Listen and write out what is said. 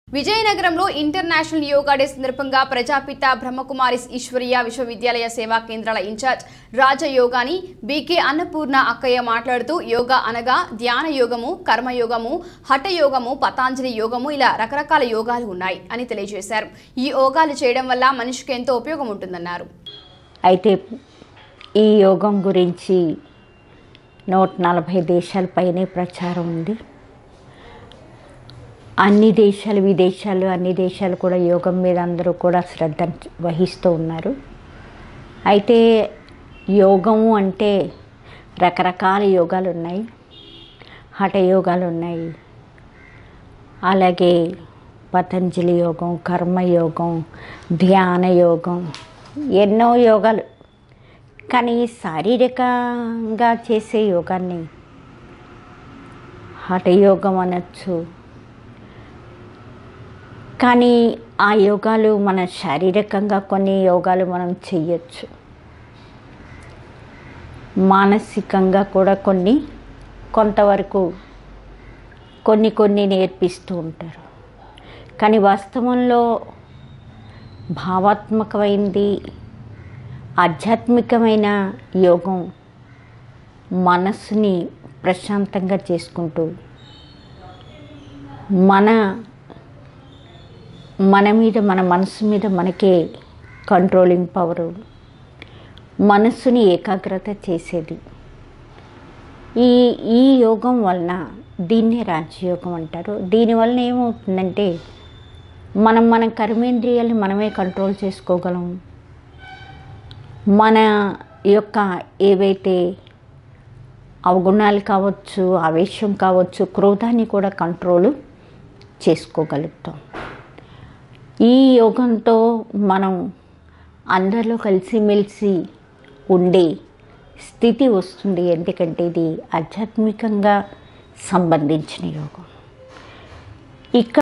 విజయనగరంలో international yoga day సందర్భంగా ప్రజాపిత బ్రహ్మకుమారిస్ ఈశ్వరీయ విశ్వవిద్యాలయ సేవా కేంద్రాల ఇన్ఛార్జ్ రాజయోగాని బీకే అన్నపూర్ణ అక్కయ్య మాట్లాడుతూ యోగా అనగా ధ్యాన యోగము కర్మయోగము హఠయోగము పతాంజలి యోగము ఇలా రకరకాల యోగాలు ఉన్నాయి అని తెలియజేశారు ఈ యోగాలు చేయడం వల్ల మనిషికి ఎంతో ఉపయోగం ఉంటుందన్నారు అయితే ఈ యోగం గురించి నూట నలభై దేశాల పైనే ప్రచారం ఉంది అన్ని దేశాలు విదేశాలు అన్ని దేశాలు కూడా యోగం మీద అందరూ కూడా శ్రద్ధ వహిస్తూ ఉన్నారు అయితే యోగము అంటే రకరకాల యోగాలు ఉన్నాయి హఠయోగాలు ఉన్నాయి అలాగే పతంజలి యోగం కర్మయోగం ధ్యాన యోగం ఎన్నో యోగాలు కానీ శారీరకంగా చేసే యోగాన్ని హఠయోగం అనొచ్చు కానీ ఆ యోగాలు మన శారీరకంగా కొన్ని యోగాలు మనం చెయ్యొచ్చు మానసికంగా కూడా కొన్ని కొంతవరకు కొన్ని కొన్ని నేర్పిస్తూ ఉంటారు కానీ వాస్తవంలో భావాత్మకమైంది ఆధ్యాత్మికమైన యోగం మనస్సుని ప్రశాంతంగా చేసుకుంటూ మన మన మీద మన మనసు మీద మనకే కంట్రోలింగ్ పవరు మనస్సుని ఏకాగ్రత చేసేది ఈ ఈ యోగం వలన దీన్నే రాజ్యయోగం అంటారు దీనివలన ఏమవుతుందంటే మనం మన కర్మేంద్రియాల్ని మనమే కంట్రోల్ చేసుకోగలం మన యొక్క ఏవైతే అవగుణాలు కావచ్చు ఆవేశం కావచ్చు క్రోధాన్ని కూడా కంట్రోల్ చేసుకోగలుగుతాం ఈ యోగంతో మనం అందరిలో కలిసిమెలిసి ఉండే స్థితి వస్తుంది ఎందుకంటే ఇది ఆధ్యాత్మికంగా సంబంధించిన యోగం ఇక్కడ